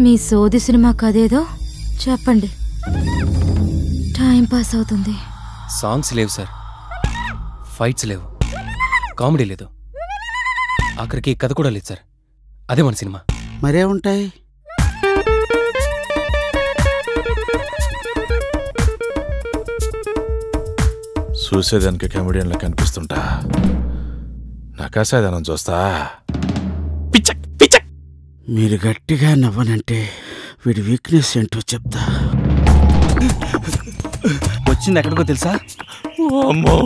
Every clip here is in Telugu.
మీ సోది సినిమా కదేదో చెప్పండి టైం పాస్ అవుతుంది సాంగ్స్ లేవు సార్ ఫైట్స్ లేవు కామెడీ లేదు ఆఖరికి కథ కూడా లేదు సార్ అదే మన సినిమా మరే ఉంటాయి చూసేదానికి కమెడియన్లా కనిపిస్తుంటా నాకు అసాధానం చూస్తా పిచ్చక్ పిచ్చక్ మీరు గట్టిగా నవ్వనంటే వీడి వీక్నెస్ ఏంటో చెప్తా వచ్చింది ఎక్కడికో తెలుసా అమ్మో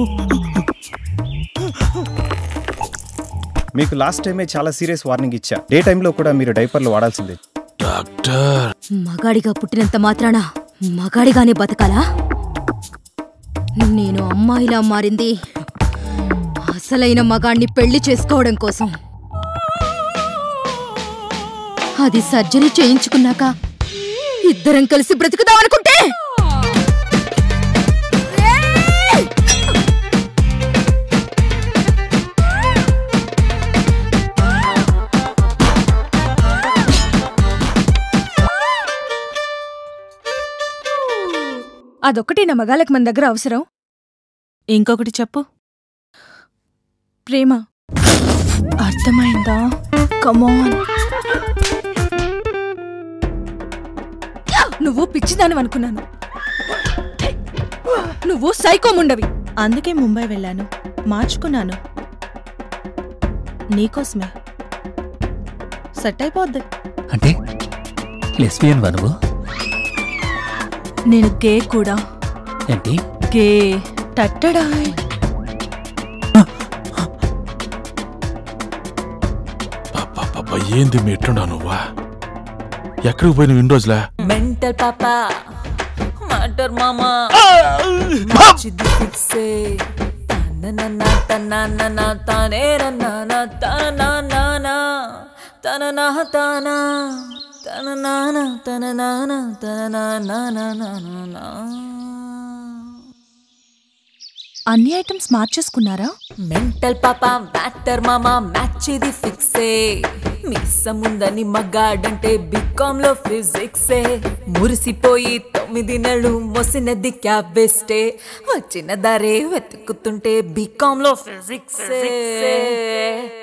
మీకు లాస్ట్ టైమే చాలా సీరియస్ వార్నింగ్ ఇచ్చా డే టైంలో కూడా మీరు డైపర్లు వాడాల్సిందే డాక్టర్ మగాడిగా పుట్టినంత మాత్రాన మగాడిగానే బతకాలా నేను అమ్మాయిలా మారింది అసలైన మగాణ్ణి పెళ్లి చేసుకోవడం కోసం అది సర్జరీ చేయించుకున్నాక ఇద్దరం కలిసి బ్రతుకుదామనుకుంటే ఏయ్! అదొక్కటి నా మగాళ్ళకి మన దగ్గర అవసరం ఇంకొకటి చెప్పు ప్రేమ అర్థమైందా కమాన్ నువ్వు పిచ్చిదాని అనుకున్నాను నువ్వు సైకోముండవి అందుకే ముంబై వెళ్ళాను మార్చుకున్నాను నీకోసమే సెట్ అయిపోద్ది అంటే లెస్బియన్ వా నువ్వు నేను గే కూడా ఏంటి గే టట్టడాయ్ పాప ఏంది మీ ఎట్లున్నా నువ్వా ఎక్కడికి పోయిన విండోస్లా మెంటల్ పాపా మాటర్ మామా చిది ఫిక్సే తననన తననన తనే రనన తననన తనన తన తననన తననన తననన అన్ని ఐటమ్స్ మార్చేసుకున్నారా మెంటల్ పాపా మ్యాటర్ మామా మ్యాచ్ ఇది ఫిక్సే మిస్సముందని మగాడంటే బికామ్ లో ఫిజిక్సే మురిసిపోయి తొమ్మిది నెలలు మొసినది క్యాబ్ వేస్టే వచ్చిన దారే వెతుకుతుంటే బికామ్ లో ఫిజిక్సే